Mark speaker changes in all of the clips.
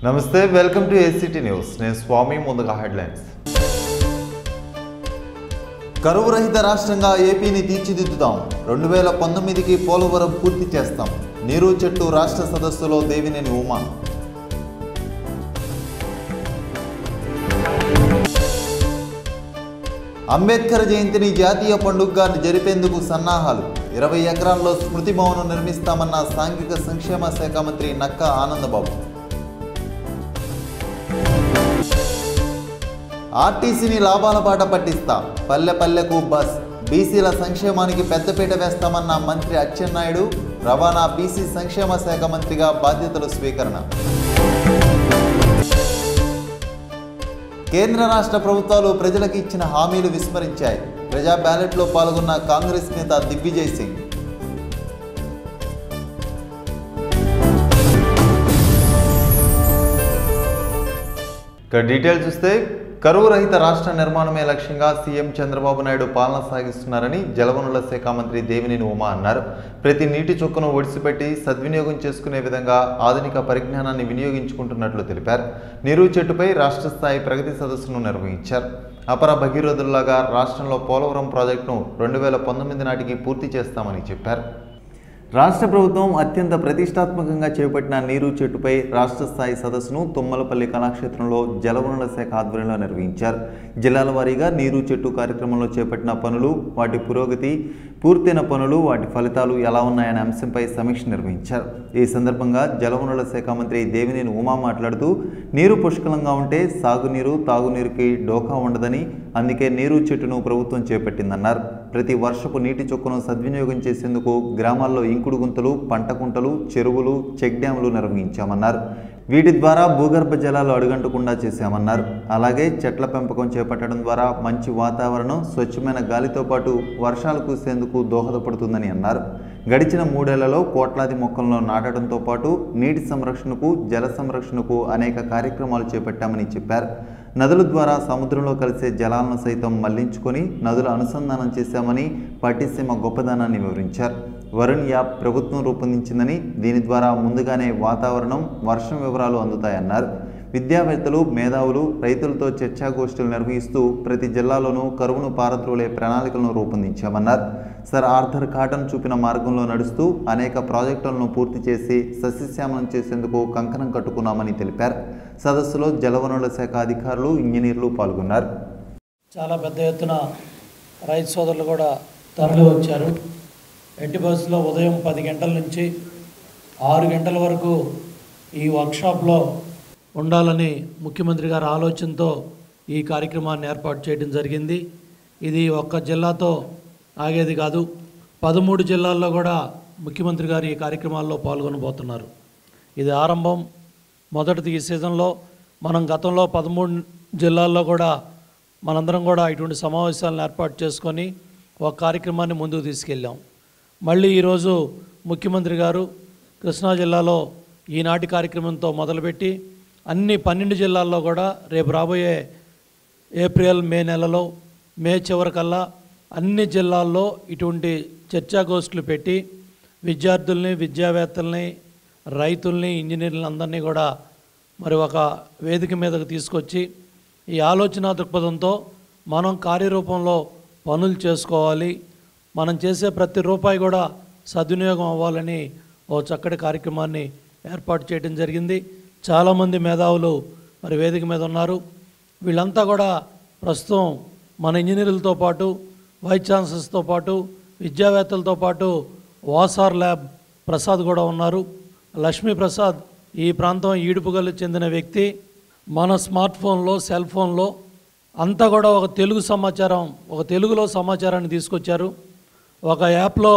Speaker 1: నమస్తే welcome to ACT news నేను స్వామి ముందుగా హెడ్లైన్స్ కరువు రహిత రాష్ట్రంగా ఏపీని తీర్చిదిద్దుతాం రెండు వేల పంతొమ్మిదికి పోలవరం పూర్తి చేస్తాం నీరు చెట్టు రాష్ట్ర సదస్సులో దేవినేని ఉమా అంబేద్కర్ జయంతిని జాతీయ పండుగగా జరిపేందుకు సన్నాహాలు ఇరవై ఎకరాల్లో స్మృతి భవనం నిర్మిస్తామన్న సాంఘిక సంక్షేమ శాఖ మంత్రి నక్క ఆనందబాబు ఆర్టీసీని లాభాల బాట పట్టిస్తా పల్లె పల్లెకు బస్ బీసీల సంక్షేమానికి పెద్దపీట వేస్తామన్న మంత్రి అచ్చెన్నాయుడు రవాణా బీసీ సంక్షేమ శాఖ మంత్రిగా బాధ్యతలు స్వీకరణ కేంద్ర రాష్ట్ర ప్రభుత్వాలు ప్రజలకు ఇచ్చిన హామీలు విస్మరించాయి ప్రజా బ్యాలెట్లో పాల్గొన్న కాంగ్రెస్ నేత దిగ్విజయ్ సింగ్ ఇక డీటెయిల్స్ చూస్తే కరువు రహిత రాష్ట్ర నిర్మాణమే లక్ష్యంగా సీఎం చంద్రబాబు నాయుడు పాలన సాగిస్తున్నారని జలవనరుల శాఖ మంత్రి దేవినేని ఉమా అన్నారు ప్రతి నీటి చుక్కను ఒడిసిపెట్టి సద్వినియోగం చేసుకునే విధంగా ఆధునిక పరిజ్ఞానాన్ని వినియోగించుకుంటున్నట్లు తెలిపారు నీరు చెట్టుపై రాష్ట్ర స్థాయి ప్రగతి సదస్సును నిర్వహించారు అపర భగీరథుల్లాగా రాష్ట్రంలో పోలవరం ప్రాజెక్టును రెండు వేల పంతొమ్మిది నాటికి పూర్తి చేస్తామని చెప్పారు రాష్ట్ర ప్రభుత్వం అత్యంత ప్రతిష్టాత్మకంగా చేపట్టిన నీరు చెట్టుపై రాష్ట్ర స్థాయి సదస్సును తుమ్మలపల్లి కళాక్షేత్రంలో జలవనరుల శాఖ ఆధ్వర్యంలో నిర్వహించారు జిల్లాల వారీగా నీరు చెట్టు కార్యక్రమంలో చేపట్టిన పనులు వాటి పురోగతి పూర్తయిన పనులు వాటి ఫలితాలు ఎలా ఉన్నాయనే అంశంపై సమీక్ష నిర్వహించారు ఈ సందర్భంగా జలవనరుల శాఖ మంత్రి దేవినేని ఉమా మాట్లాడుతూ నీరు పుష్కలంగా ఉంటే సాగునీరు తాగునీరుకి డోకా ఉండదని అందుకే నీరు చెట్టును ప్రభుత్వం చేపట్టిందన్నారు ప్రతి వర్షపు నీటి చొక్కును సద్వినియోగం చేసేందుకు గ్రామాల్లో ఇంకుడు గుంతలు పంట కుంటలు చెరువులు చెక్ డ్యాములు నిర్వహించామన్నారు వీటి ద్వారా భూగర్భ జలాలు అడుగంటకుండా చేశామన్నారు అలాగే చెట్ల పెంపకం చేపట్టడం ద్వారా మంచి వాతావరణం స్వచ్ఛమైన గాలితో పాటు వర్షాలు కురిసేందుకు దోహదపడుతుందని అన్నారు గడిచిన మూడేళ్లలో కోట్లాది మొక్కలను నాటడంతో పాటు నీటి సంరక్షణకు జల సంరక్షణకు అనేక కార్యక్రమాలు చేపట్టామని చెప్పారు నదుల ద్వారా సముద్రంలో కలిసే జలాలను సైతం మళ్లించుకొని నదుల అనుసంధానం చేశామని పట్టిసీమ గొప్పదనాన్ని వివరించారు వరుణ్ యాప్ ప్రభుత్వం రూపొందించిందని దీని ద్వారా ముందుగానే వాతావరణం వర్షం వివరాలు అందుతాయన్నారు విద్యావేత్తలు మేధావులు రైతులతో చర్చాగోష్ఠులు నిర్వహిస్తూ ప్రతి జిల్లాలోనూ కరువును పారద్రోలే ప్రణాళికలను రూపొందించామన్నారు సర్ ఆర్థర్ కాటన్ చూపిన మార్గంలో నడుస్తూ అనేక ప్రాజెక్టులను పూర్తి చేసి సస్యశ్యామలం చేసేందుకు కంకణం కట్టుకున్నామని తెలిపారు సదస్సులో జలవనరుల శాఖ అధికారులు ఇంజనీర్లు పాల్గొన్నారు
Speaker 2: చాలా పెద్ద ఎత్తున రైతు సోదరులు కూడా తరలి వచ్చారు ఎట్టి బస్సులో ఉదయం పది గంటల నుంచి ఆరు గంటల వరకు ఈ వర్క్షాప్లో ఉండాలని ముఖ్యమంత్రి గారి ఆలోచనతో ఈ కార్యక్రమాన్ని ఏర్పాటు చేయడం జరిగింది ఇది ఒక్క జిల్లాతో ఆగేది కాదు పదమూడు జిల్లాల్లో కూడా ముఖ్యమంత్రి గారు ఈ కార్యక్రమాల్లో పాల్గొనబోతున్నారు ఇది ఆరంభం మొదటిది ఈ సీజన్లో మనం గతంలో పదమూడు జిల్లాల్లో కూడా మనందరం కూడా ఇటువంటి సమావేశాలను ఏర్పాటు చేసుకొని ఒక కార్యక్రమాన్ని ముందుకు తీసుకెళ్ళాం మళ్ళీ ఈరోజు ముఖ్యమంత్రి గారు కృష్ణా జిల్లాలో ఈనాటి కార్యక్రమంతో మొదలుపెట్టి అన్ని పన్నెండు జిల్లాల్లో కూడా రేపు రాబోయే ఏప్రిల్ మే నెలలో మే చివరికల్లా అన్ని జిల్లాల్లో ఇటువంటి చర్చాగోష్ఠులు పెట్టి విద్యార్థుల్ని విద్యావేత్తల్ని రైతుల్ని ఇంజనీర్లని అందరినీ కూడా మరి ఒక వేదిక మీదకు తీసుకొచ్చి ఈ ఆలోచన దృక్పథంతో మనం కార్యరూపంలో పనులు చేసుకోవాలి మనం చేసే ప్రతి రూపాయి కూడా సద్వినియోగం అవ్వాలని ఓ చక్కటి కార్యక్రమాన్ని ఏర్పాటు చేయడం జరిగింది చాలామంది మేధావులు మరి వేదిక మీద ఉన్నారు వీళ్ళంతా కూడా ప్రస్తుతం మన ఇంజనీర్లతో పాటు వైస్ ఛాన్సలర్స్తో పాటు విద్యావేత్తలతో పాటు వాసార్ ల్యాబ్ ప్రసాద్ కూడా ఉన్నారు లక్ష్మీ ప్రసాద్ ఈ ప్రాంతం ఈడుపుగల్లు చెందిన వ్యక్తి మన స్మార్ట్ ఫోన్లో సెల్ ఫోన్లో అంతా కూడా ఒక తెలుగు సమాచారం ఒక తెలుగులో సమాచారాన్ని తీసుకొచ్చారు ఒక యాప్లో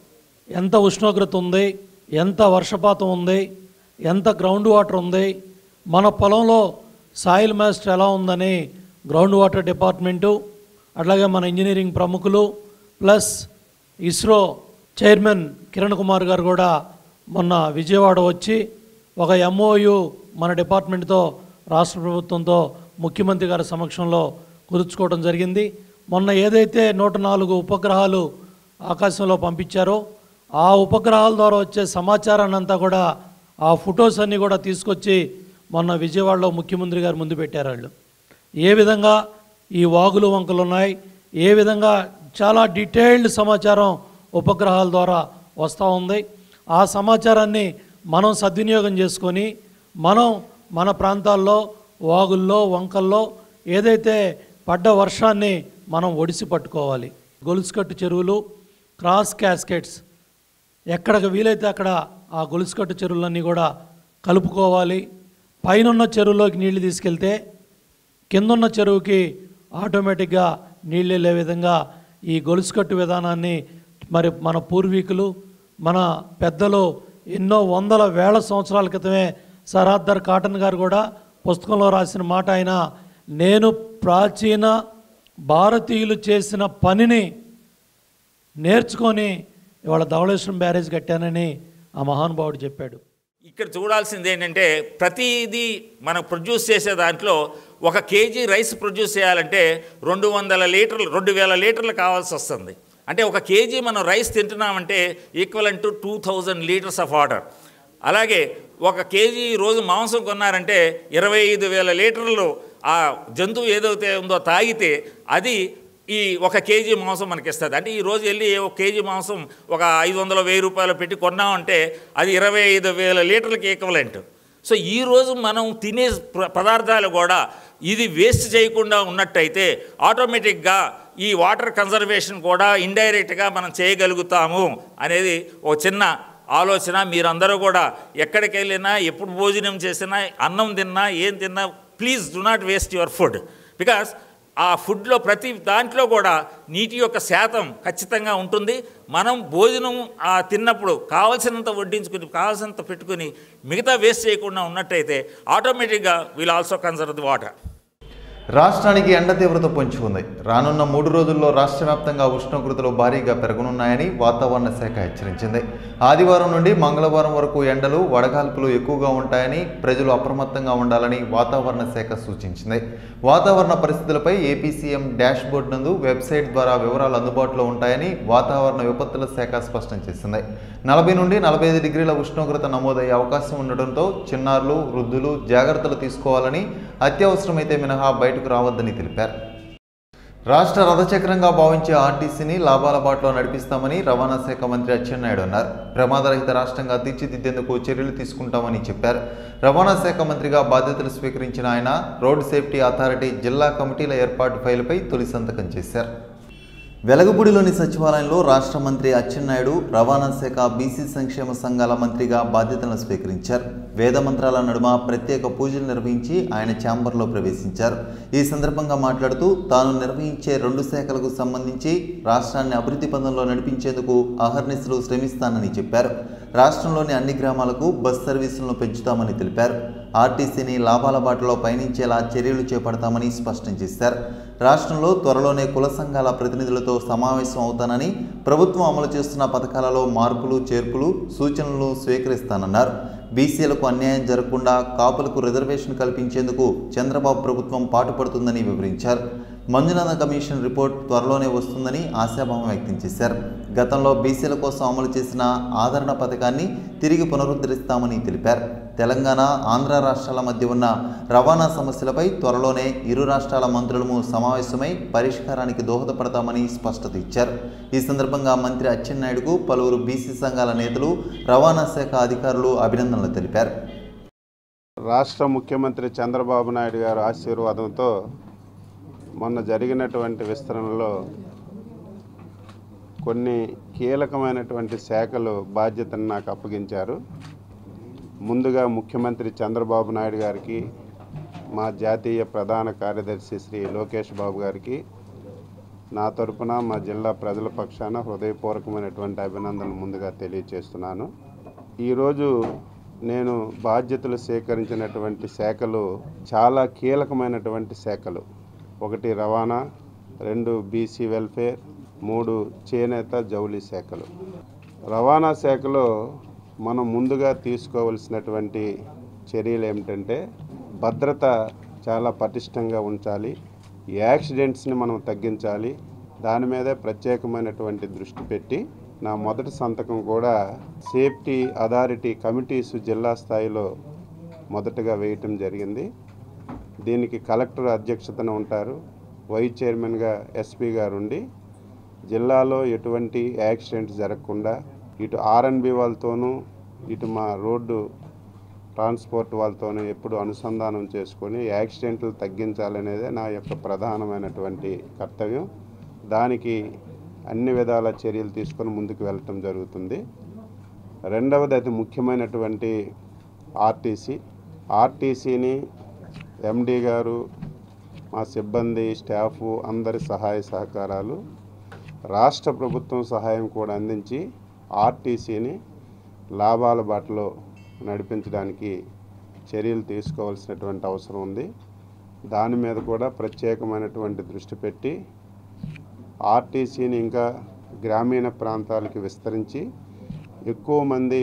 Speaker 2: ఎంత ఉష్ణోగ్రత ఉంది ఎంత వర్షపాతం ఉంది ఎంత గ్రౌండ్ వాటర్ ఉంది మన పొలంలో సాయిల్ మాస్టర్ ఎలా ఉందని గ్రౌండ్ వాటర్ డిపార్ట్మెంటు అట్లాగే మన ఇంజనీరింగ్ ప్రముఖులు ప్లస్ ఇస్రో చైర్మన్ కిరణ్ కుమార్ గారు కూడా మొన్న విజయవాడ వచ్చి ఒక ఎంఓయు మన డిపార్ట్మెంట్తో రాష్ట్ర ప్రభుత్వంతో ముఖ్యమంత్రి గారి సమక్షంలో కుదుర్చుకోవడం జరిగింది మొన్న ఏదైతే నూట నాలుగు ఉపగ్రహాలు ఆకాశంలో పంపించారో ఆ ఉపగ్రహాల ద్వారా వచ్చే సమాచారాన్ని అంతా కూడా ఆ ఫొటోస్ అన్నీ కూడా తీసుకొచ్చి మొన్న విజయవాడలో ముఖ్యమంత్రి గారు ముందు పెట్టారు వాళ్ళు ఏ విధంగా ఈ వాగులు వంకలు ఉన్నాయి ఏ విధంగా చాలా డీటెయిల్డ్ సమాచారం ఉపగ్రహాల ద్వారా వస్తూ ఉంది ఆ సమాచారాన్ని మనం సద్వినియోగం చేసుకొని మనం మన ప్రాంతాల్లో వాగుల్లో వంకల్లో ఏదైతే పడ్డ వర్షాన్ని మనం ఒడిసి పట్టుకోవాలి గొలుసుకట్టు చెరువులు క్రాస్ క్యాస్కెట్స్ ఎక్కడికి వీలైతే అక్కడ ఆ గొలుసుకట్టు చెరువులన్నీ కూడా కలుపుకోవాలి పైనున్న చెరువులోకి నీళ్లు తీసుకెళ్తే కిందున్న చెరువుకి ఆటోమేటిక్గా నీళ్ళు వెళ్ళే విధంగా ఈ గొలుసుకట్టు విధానాన్ని మరి మన పూర్వీకులు మన పెద్దలు ఎన్నో వందల వేల సంవత్సరాల క్రితమే సరాద్దర్ కాటన్ గారు కూడా పుస్తకంలో రాసిన మాట ఆయన నేను ప్రాచీన భారతీయులు చేసిన పనిని నేర్చుకొని ఇవాళ ధవళేశ్వరం బ్యారేజ్ కట్టానని ఆ మహానుభావుడు చెప్పాడు
Speaker 3: ఇక్కడ చూడాల్సింది ఏంటంటే ప్రతిదీ మనం ప్రొడ్యూస్ చేసే దాంట్లో ఒక కేజీ రైస్ ప్రొడ్యూస్ చేయాలంటే రెండు వందల లీటర్లు రెండు వేల లీటర్లు కావాల్సి వస్తుంది అంటే ఒక కేజీ మనం రైస్ తింటున్నామంటే equal to two thousand litres of water అలాగే ఒక కేజీ రోజు మాంసం కొన్నారంటే ఇరవై ఐదు వేల లీటర్లు ఆ జంతువు ఏదైతే ఉందో తాగితే అది ఈ ఒక కేజీ మాంసం మనకి ఇస్తుంది అంటే ఈ రోజు వెళ్ళి ఒక కేజీ మాంసం ఒక ఐదు వందల వెయ్యి రూపాయలు పెట్టి కొన్నామంటే అది ఇరవై ఐదు వేల లీటర్లకి ఈక్వలెంట్ సో ఈ రోజు మనం తినే ప్ర- పదార్థాలు కూడా ఇది వేస్ట్ చేయకుండా ఉన్నట్టయితే ఆటోమేటిక్గా ఈ వాటర్ కన్జర్వేషన్ కూడా ఇండైరెక్ట్గా మనం చేయగలుగుతాము అనేది ఓ చిన్న ఆలోచన మీరందరూ కూడా ఎక్కడికి వెళ్ళినా ఎప్పుడు భోజనం చేసినా అన్నం తిన్నా ఏం తిన్నా please do not waste your food because ఆ ఫుడ్లో ప్రతి దాంట్లో కూడా నీటి యొక్క శాతం ఖచ్చితంగా ఉంటుంది మనం భోజనం ఆ తిన్నప్పుడు కావలసినంత వడ్డించుకుని కావాల్సినంత పెట్టుకుని మిగతా వేస్ట్ చేయకుండా ఉన్నట్టయితే ఆటోమేటిక్గా will also conserve the water
Speaker 1: రాష్ట్రానికి ఎండ తీవ్రత పొంచి ఉంది రానున్న మూడు రోజుల్లో రాష్ట్ర వ్యాప్తంగా ఉష్ణోగ్రతలు భారీగా పెరగనున్నాయని వాతావరణ శాఖ హెచ్చరించింది ఆదివారం నుండి మంగళవారం వరకు ఎండలు వడగాల్పులు ఎక్కువగా ఉంటాయని ప్రజలు అప్రమత్తంగా ఉండాలని వాతావరణ శాఖ సూచించింది వాతావరణ పరిస్థితులపై ఏపీ సీఎం డాష్ బోర్డు నందు వెబ్సైట్ ద్వారా వివరాలు అందుబాటులో ఉంటాయని వాతావరణ విపత్తుల శాఖ స్పష్టం చేసింది నలభై నుండి నలభై ఐదు డిగ్రీల ఉష్ణోగ్రత నమోదయ్యే అవకాశం ఉండడంతో చిన్నారులు వృద్ధులు జాగ్రత్తలు తీసుకోవాలని అత్యవసరమైతే మినహా బయటకు రావద్దని తెలిపారు రాష్ట్ర రథచక్రంగా భావించే ఆర్టీసీని లాభాల బాటలో నడిపిస్తామని రవాణా శాఖ మంత్రి అచ్చెన్నాయుడు అన్నారు ప్రమాదరహిత రాష్ట్రంగా తీర్చిదిద్దేందుకు చర్యలు తీసుకుంటామని చెప్పారు రవాణా శాఖ మంత్రిగా బాధ్యతలు స్వీకరించిన ఆయన రోడ్ సేఫ్టీ అథారిటీ జిల్లా కమిటీల ఏర్పాటు ఫైలుపై తొలి సంతకం చేశారు వెలగపూడిలోని సచివాలయంలో రాష్ట్ర మంత్రి అచ్చెన్నాయుడు రవాణా శాఖ బీసీ సంక్షేమ సంఘాల మంత్రిగా బాధ్యతలను స్వీకరించారు వేద మంత్రాల నడుమ ప్రత్యేక పూజలు నిర్వహించి ఆయన ఛాంబర్లో ప్రవేశించారు ఈ సందర్భంగా మాట్లాడుతూ తాను నిర్వహించే రెండు శాఖలకు సంబంధించి రాష్ట్రాన్ని అభివృద్ధి పథంలో నడిపించేందుకు అహర్నిశలు శ్రమిస్తానని చెప్పారు రాష్ట్రంలోని అన్ని గ్రామాలకు బస్ సర్వీసులను పెంచుతామని తెలిపారు ఆర్టీసీని లాభాల బాటలో పయనించేలా చర్యలు చేపడతామని స్పష్టం చేశారు రాష్ట్రంలో త్వరలోనే కుల సంఘాల ప్రతినిధులతో సమావేశం అవుతానని ప్రభుత్వం అమలు చేస్తున్న పథకాలలో మార్పులు చేర్పులు సూచనలు స్వీకరిస్తానన్నారు బీసీలకు అన్యాయం జరగకుండా కాపులకు రిజర్వేషన్ కల్పించేందుకు చంద్రబాబు ప్రభుత్వం పాటుపడుతుందని వివరించారు మంజునాథ కమిషన్ రిపోర్ట్ త్వరలోనే వస్తుందని ఆశాభావం వ్యక్తం చేశారు గతంలో బీసీల కోసం అమలు చేసిన ఆదరణ పథకాన్ని తిరిగి పునరుద్ధరిస్తామని తెలిపారు తెలంగాణ ఆంధ్ర రాష్ట్రాల మధ్య ఉన్న రవాణా సమస్యలపై త్వరలోనే ఇరు రాష్ట్రాల మంత్రులము సమావేశమై పరిష్కారానికి దోహదపడతామని స్పష్టత ఇచ్చారు ఈ సందర్భంగా మంత్రి అచ్చెన్నాయుడుకు పలువురు బీసీ సంఘాల నేతలు రవాణా శాఖ అధికారులు అభినందనలు తెలిపారు
Speaker 4: రాష్ట్ర ముఖ్యమంత్రి చంద్రబాబు నాయుడు గారి ఆశీర్వాదంతో మొన్న జరిగినటువంటి విస్తరణలో కొన్ని కీలకమైనటువంటి శాఖలు బాధ్యతను నాకు అప్పగించారు ముందుగా ముఖ్యమంత్రి చంద్రబాబు నాయుడు గారికి మా జాతీయ ప్రధాన కార్యదర్శి శ్రీ లోకేష్ బాబు గారికి నా తరపున మా జిల్లా ప్రజల పక్షాన హృదయపూర్వకమైనటువంటి అభినందనలు ముందుగా తెలియచేస్తున్నాను ఈరోజు నేను బాధ్యతలు సేకరించినటువంటి శాఖలు చాలా కీలకమైనటువంటి శాఖలు ఒకటి రవాణా రెండు బీసీ వెల్ఫేర్ మూడు చేనేత జౌళి శాఖలు రవాణా శాఖలో మనం ముందుగా తీసుకోవలసినటువంటి చర్యలు ఏమిటంటే భద్రత చాలా పటిష్టంగా ఉంచాలి యాక్సిడెంట్స్ని మనం తగ్గించాలి దాని మీదే ప్రత్యేకమైనటువంటి దృష్టి పెట్టి నా మొదటి సంతకం కూడా సేఫ్టీ అథారిటీ కమిటీస్ జిల్లా స్థాయిలో మొదటగా వేయటం జరిగింది దీనికి కలెక్టర్ అధ్యక్షతన ఉంటారు వైస్ చైర్మన్గా ఎస్పీ గారు ఉండి జిల్లాలో ఎటువంటి యాక్సిడెంట్ జరగకుండా ఇటు ఆర్ఎన్బి వాళ్ళతోనూ ఇటు మా రోడ్డు ట్రాన్స్పోర్ట్ వాళ్ళతోనూ ఎప్పుడు అనుసంధానం చేసుకొని యాక్సిడెంట్లు తగ్గించాలనేదే నా యొక్క ప్రధానమైనటువంటి కర్తవ్యం దానికి అన్ని విధాల చర్యలు తీసుకొని ముందుకు వెళ్ళటం జరుగుతుంది రెండవది అతి ముఖ్యమైనటువంటి ఆర్టీసీ ఆర్టీసీని ఎండి గారు మా సిబ్బంది స్టాఫ్ అందరి సహాయ సహకారాలు రాష్ట్ర ప్రభుత్వం సహాయం కూడా అందించి ఆర్టీసీని లాభాల బాటలో నడిపించడానికి చర్యలు తీసుకోవాల్సినటువంటి అవసరం ఉంది దాని మీద కూడా ప్రత్యేకమైనటువంటి దృష్టి పెట్టి ఆర్టీసీని ఇంకా గ్రామీణ ప్రాంతాలకి విస్తరించి ఎక్కువ మంది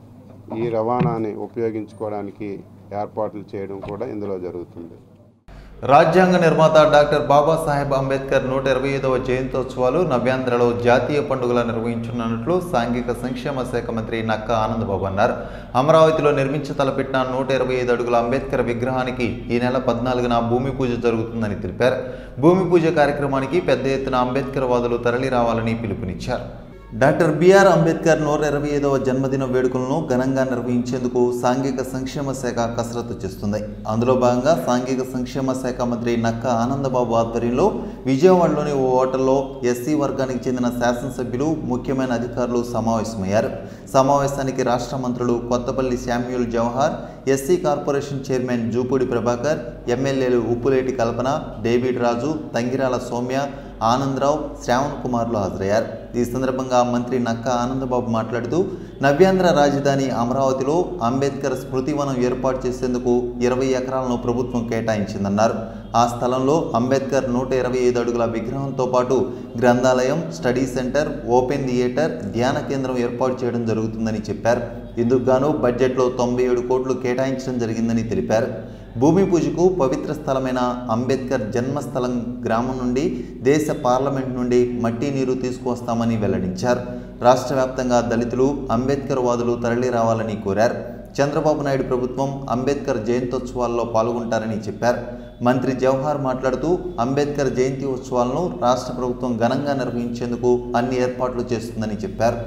Speaker 4: ఈ రవాణాని ఉపయోగించుకోవడానికి ఏర్పాట్లు చేయడం కూడా ఇందులో జరుగుతుంది
Speaker 1: రాజ్యాంగ నిర్మాత డాక్టర్ బాబాసాహెబ్ అంబేద్కర్ నూట ఇరవై ఐదవ జయంతోత్సవాలు నవ్యాంధ్రలో జాతీయ పండుగలు నిర్వహించనున్నట్లు సాంఘిక సంక్షేమ శాఖ మంత్రి నక్క ఆనందబాబు అన్నారు అమరావతిలో నిర్మించ తలపెట్టిన నూట ఇరవై ఐదు అడుగుల అంబేద్కర్ విగ్రహానికి ఈ నెల పద్నాలుగున భూమి పూజ జరుగుతుందని తెలిపారు భూమి పూజ కార్యక్రమానికి పెద్ద ఎత్తున అంబేద్కర్ వాదులు తరలి రావాలని పిలుపునిచ్చారు డాక్టర్ బిఆర్ అంబేద్కర్ నూట ఇరవై ఐదవ జన్మదిన వేడుకలను ఘనంగా నిర్వహించేందుకు సాంఘిక సంక్షేమ శాఖ కసరత్తు చేస్తుంది అందులో భాగంగా సాంఘిక సంక్షేమ శాఖ మంత్రి నక్క ఆనందబాబు ఆధ్వర్యంలో విజయవాడలోని ఓ హోటల్లో ఎస్సీ వర్గానికి చెందిన శాసనసభ్యులు ముఖ్యమైన అధికారులు సమావేశమయ్యారు సమావేశానికి రాష్ట్ర మంత్రులు Kothapalli Samuel Jawahar SC corporation chairman Jupudi Prabhakar ఎమ్మెల్యేలు ఉప్పులేటి కల్పన డేవిడ్ రాజు తంగిరాల సౌమ్య ఆనందరావు శ్రావణ్ కుమార్లు హాజరయ్యారు ఈ సందర్భంగా మంత్రి నక్క ఆనందబాబు మాట్లాడుతూ నవ్యాంధ్ర రాజధాని అమరావతిలో అంబేద్కర్ స్మృతివనం ఏర్పాటు చేసేందుకు ఇరవై ఎకరాలను ప్రభుత్వం కేటాయించిందన్నారు ఆ స్థలంలో అంబేద్కర్ నూట ఇరవై ఐదు అడుగుల విగ్రహంతో పాటు గ్రంథాలయం స్టడీ సెంటర్ ఓపెన్ థియేటర్ ధ్యాన కేంద్రం ఏర్పాటు చేయడం జరుగుతుందని చెప్పారు ఇందుకు గాను బడ్జెట్లో తొంభై ఏడు కోట్లు కేటాయించడం జరిగిందని తెలిపారు భూమి పూజకు పవిత్ర స్థలమైన అంబేద్కర్ జన్మస్థలం గ్రామం నుండి దేశ పార్లమెంట్ నుండి మట్టి నీరు తీసుకువస్తామని వెల్లడించారు రాష్ట్ర వ్యాప్తంగా దళితులు అంబేద్కర్ వాదులు తరలి రావాలని కోరారు చంద్రబాబు నాయుడు ప్రభుత్వం అంబేద్కర్ జయంతోత్సవాల్లో పాల్గొంటారని చెప్పారు మంత్రి జవహర్ మాట్లాడుతూ అంబేద్కర్ జయంతి ఉత్సవాలను రాష్ట్ర ప్రభుత్వం ఘనంగా నిర్వహించేందుకు అన్ని ఏర్పాట్లు చేస్తుందని చెప్పారు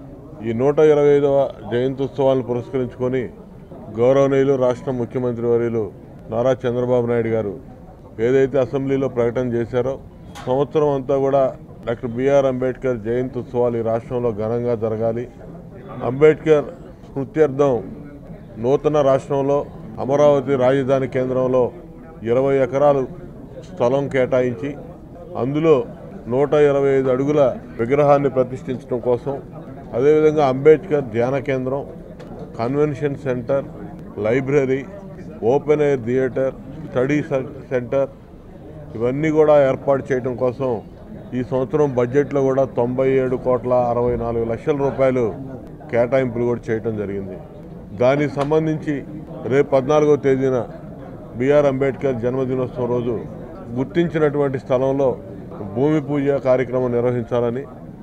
Speaker 5: ఈ నూట ఇరవై ఐదవ జయంత్యుత్సవాలను పురస్కరించుకొని గౌరవనీయులు రాష్ట్ర ముఖ్యమంత్రి వర్యులు నారా చంద్రబాబు నాయుడు గారు ఏదైతే అసెంబ్లీలో ప్రకటన చేశారో సంవత్సరం అంతా కూడా డాక్టర్ బిఆర్ అంబేద్కర్ జయంతి ఉత్సవాలు ఈ రాష్ట్రంలో ఘనంగా జరగాలి అంబేద్కర్ స్మృత్యర్థం నూతన రాష్ట్రంలో అమరావతి రాజధాని కేంద్రంలో ఇరవై ఎకరాలు స్థలం కేటాయించి అందులో నూట ఇరవై ఐదు అడుగుల విగ్రహాన్ని ప్రతిష్ఠించడం కోసం అదేవిధంగా అంబేద్కర్ ధ్యాన కేంద్రం convention centre library open air theatre study సె- సెంటర్ ఇవన్నీ కూడా ఏర్పాటు చేయడం కోసం ఈ సంవత్సరం బడ్జెట్లో కూడా తొంభై ఏడు కోట్ల అరవై నాలుగు లక్షల రూపాయలు కేటాయింపులు కూడా చేయడం జరిగింది దానికి సంబంధించి రేపు పద్నాలుగో తేదీన బిఆర్ అంబేద్కర్ జన్మదినోత్సవం రోజు గుర్తించినటువంటి స్థలంలో భూమి పూజ కార్యక్రమం నిర్వహించాలని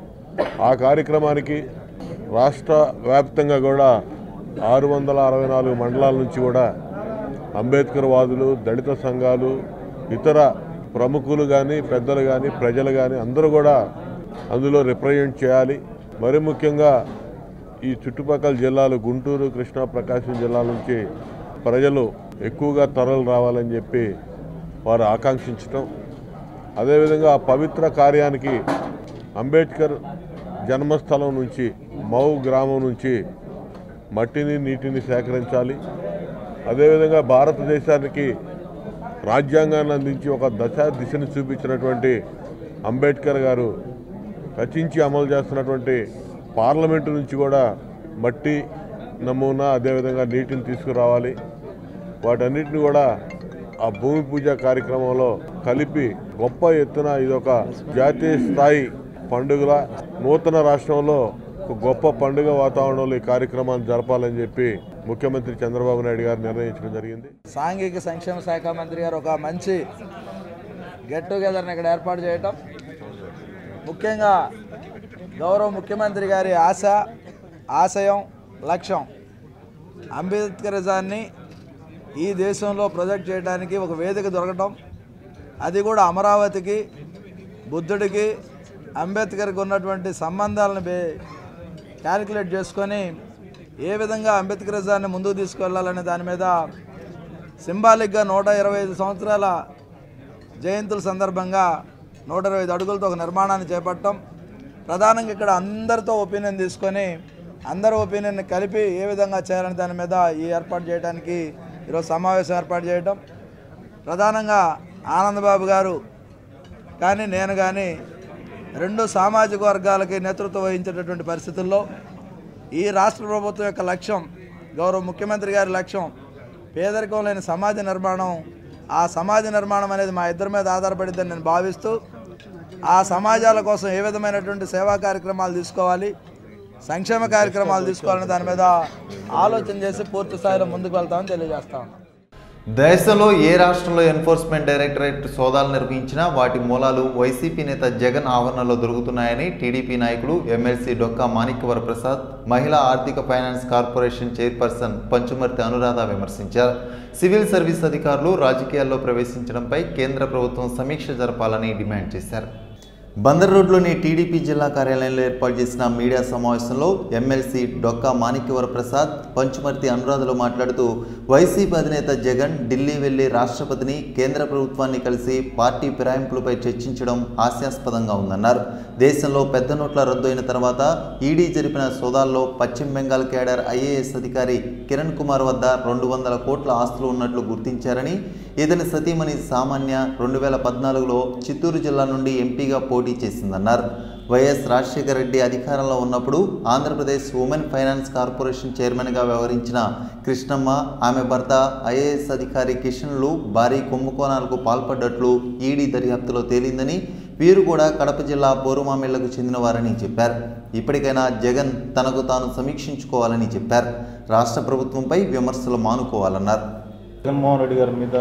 Speaker 5: ఆ కార్యక్రమానికి రాష్ట్ర వ్యాప్తంగా కూడా ఆరు వందల అరవై నాలుగు మండలాల నుంచి కూడా అంబేద్కర్ వాదులు దళిత సంఘాలు ఇతర ప్రముఖులు కానీ పెద్దలు కానీ ప్రజలు కానీ అందరూ కూడా అందులో రిప్రజెంట్ చేయాలి మరి ముఖ్యంగా ఈ చుట్టుపక్కల జిల్లాలు గుంటూరు కృష్ణా ప్రకాశం జిల్లాల నుంచి ప్రజలు ఎక్కువగా తరలి రావాలని చెప్పి వారు ఆకాంక్షించటం అదేవిధంగా ఆ పవిత్ర కార్యానికి అంబేద్కర్ జన్మస్థలం నుంచి మౌ గ్రామం నుంచి మట్టిని నీటిని సేకరించాలి అదేవిధంగా భారతదేశానికి రాజ్యాంగాన్ని అందించి ఒక దశ దిశను చూపించినటువంటి అంబేద్కర్ గారు రచించి అమలు చేస్తున్నటువంటి పార్లమెంటు నుంచి కూడా మట్టి నమూనా అదేవిధంగా నీటిని తీసుకురావాలి వాటన్నిటిని కూడా ఆ భూమి పూజ కార్యక్రమంలో కలిపి గొప్ప ఎత్తున ఇదొక జాతీయ స్థాయి పండుగల నూతన రాష్ట్రంలో ఒక గొప్ప పండుగ వాతావరణంలో ఈ కార్యక్రమాన్ని జరపాలని చెప్పి ముఖ్యమంత్రి చంద్రబాబు నాయుడు గారు నిర్ణయించడం జరిగింది
Speaker 6: సాంఘిక సంక్షేమ శాఖ మంత్రి గారు ఒక మంచి గెట్ టుగెదర్ని ఇక్కడ ఏర్పాటు చేయటం ముఖ్యంగా గౌరవ ముఖ్యమంత్రి గారి ఆశ ఆశయం లక్ష్యం అంబేద్కరిజాన్ని ఈ దేశంలో ప్రొజెక్ట్ చేయడానికి ఒక వేదిక దొరకటం అది కూడా అమరావతికి బుద్ధుడికి అంబేద్కర్కి ఉన్నటువంటి సంబంధాలను బే క్యాలిక్యులేట్ చేసుకొని ఏ విధంగా అంబేద్కరిజాన్ని ముందుకు తీసుకెళ్లాలనే దాని మీద సింబాలిక్గా నూట ఇరవై ఐదు సంవత్సరాల జయంతుల సందర్భంగా నూట ఇరవై ఐదు అడుగులతో ఒక నిర్మాణాన్ని చేపట్టడం ప్రధానంగా ఇక్కడ అందరితో ఒపీనియన్ తీసుకొని అందరి ఒపీనియన్ కలిపి ఏ విధంగా చేయాలనే దాని మీద ఈ ఏర్పాటు చేయడానికి ఈరోజు సమావేశం ఏర్పాటు చేయడం ప్రధానంగా ఆనందబాబు గారు కానీ నేను కానీ రెండు సామాజిక వర్గాలకి నేతృత్వం వహించేటటువంటి పరిస్థితుల్లో ఈ రాష్ట్ర ప్రభుత్వం యొక్క లక్ష్యం గౌరవ ముఖ్యమంత్రి గారి లక్ష్యం పేదరికం లేని సమాజ నిర్మాణం ఆ సమాజ నిర్మాణం అనేది మా ఇద్దరి మీద ఆధారపడిద్దని నేను భావిస్తూ ఆ సమాజాల కోసం ఏ విధమైనటువంటి సేవా కార్యక్రమాలు తీసుకోవాలి సంక్షేమ కార్యక్రమాలు తీసుకోవాలని దాని మీద ఆలోచన చేసి పూర్తి స్థాయిలో ముందుకు వెళ్తామని తెలియజేస్తా ఉన్నాం
Speaker 1: దేశంలో ఏ రాష్ట్రంలో ఎన్ఫోర్స్మెంట్ డైరెక్టరేట్ సోదాలు నిర్వహించినా వాటి మూలాలు వైసీపీ నేత జగన్ ఆవరణలో దొరుకుతున్నాయని టీడీపీ నాయకుడు ఎమ్మెల్సీ డొక్కా మాణిక్యవర ప్రసాద్ మహిళా ఆర్థిక finance corporation chairperson Panchumarthi Anuradha విమర్శించారు సివిల్ సర్వీస్ అధికారులు రాజకీయాల్లో ప్రవేశించడంపై కేంద్ర ప్రభుత్వం సమీక్ష జరపాలని డిమాండ్ చేశారు బందర్ రోడ్లోని టీడీపీ జిల్లా కార్యాలయంలో ఏర్పాటు చేసిన మీడియా సమావేశంలో ఎమ్మెల్సీ డొక్కా మాణిక్యవర ప్రసాద్ పంచుమర్తి అనురాధలో మాట్లాడుతూ వైసీపీ అధినేత జగన్ ఢిల్లీ వెళ్లి రాష్ట్రపతిని కేంద్ర ప్రభుత్వాన్ని కలిసి పార్టీ ఫిరాయింపులపై చర్చించడం హాస్యాస్పదంగా ఉందన్నారు దేశంలో పెద్ద నోట్ల రద్దు అయిన తర్వాత ఈడీ జరిపిన సోదాల్లో పశ్చిమ బెంగాల్ కేడర్ ఐఏఎస్ అధికారి కిరణ్ కుమార్ వద్ద రెండు వందల కోట్ల ఆస్తులు ఉన్నట్లు గుర్తించారని ఇతని సతీమణి సామాన్య రెండు వేల పద్నాలుగులో చిత్తూరు జిల్లా నుండి ఎంపీగా పోటీ చేసిందన్నారు వైఎస్ రాజశేఖర రెడ్డి అధికారంలో ఉన్నప్పుడు ఆంధ్రప్రదేశ్ ఉమెన్ ఫైనాన్స్ కార్పొరేషన్ చైర్మన్గా వ్యవహరించిన కృష్ణమ్మ ఆమె భర్త ఐఏఎస్ అధికారి కిషన్లు భారీ కుంభకోణాలకు పాల్పడ్డట్లు ఈడీ దర్యాప్తులో తేలిందని వీరు కూడా కడప జిల్లా బోరుమామిళ్లకు చెందినవారని చెప్పారు ఇప్పటికైనా జగన్ తనకు తాను సమీక్షించుకోవాలని చెప్పారు రాష్ట్ర ప్రభుత్వంపై విమర్శలు మానుకోవాలన్నారు
Speaker 7: జగన్మోహన్ రెడ్డి గారి మీద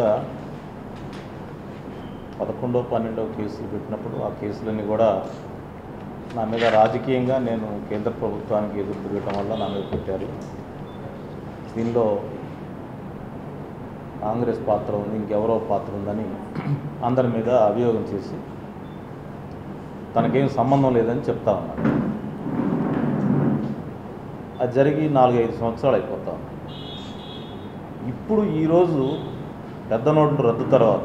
Speaker 7: పదకొండో పన్నెండో కేసులు పెట్టినప్పుడు ఆ కేసులన్నీ కూడా నా మీద రాజకీయంగా నేను కేంద్ర ప్రభుత్వానికి ఎదురు తిరగటం వల్ల నా మీద పెట్టారు దీనిలో కాంగ్రెస్ పాత్ర ఉంది ఇంకెవరో పాత్ర ఉందని అందరి మీద అభియోగం చేసి తనకేం సంబంధం లేదని చెప్తా ఉన్నాడు అది జరిగి నాలుగైదు సంవత్సరాలు అయిపోతా ఉంది ఇప్పుడు ఈరోజు పెద్ద నోట్లు రద్దు తర్వాత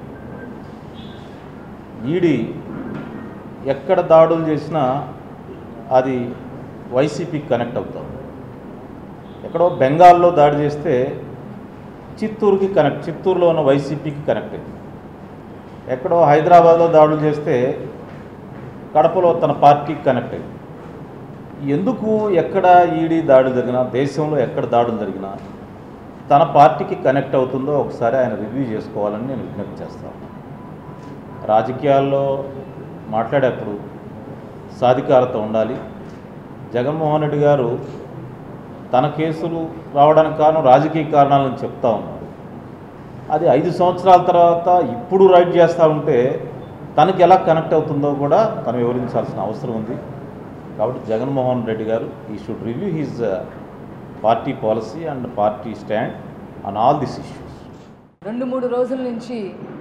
Speaker 7: ఈడీ ఎక్కడ దాడులు చేసినా అది వైసీపీకి కనెక్ట్ అవుతాం ఎక్కడో బెంగాల్లో దాడి చేస్తే చిత్తూరుకి కనెక్ట్ చిత్తూరులో ఉన్న వైసీపీకి కనెక్ట్ అయింది ఎక్కడో హైదరాబాద్లో దాడులు చేస్తే కడపలో తన పార్టీకి కనెక్ట్ అయింది ఎందుకు ఎక్కడ ఈడీ దాడులు జరిగినా దేశంలో ఎక్కడ దాడులు జరిగినా తన పార్టీకి కనెక్ట్ అవుతుందో ఒకసారి ఆయన రివ్యూ చేసుకోవాలని నేను విజ్ఞప్తి చేస్తాను రాజకీయాల్లో మాట్లాడేప్పుడు సాధికారత ఉండాలి జగన్మోహన్ రెడ్డి గారు తన కేసులు రావడానికి కారణం రాజకీయ కారణాలను చెప్తా ఉన్నారు అది ఐదు సంవత్సరాల తర్వాత ఇప్పుడు రైట్ చేస్తూ ఉంటే తనకి ఎలా కనెక్ట్ అవుతుందో కూడా తను వివరించాల్సిన అవసరం ఉంది కాబట్టి Jaganmohan Reddy garu he should review his party policy and party stand on all this issues
Speaker 8: రెండు మూడు రోజుల నుంచి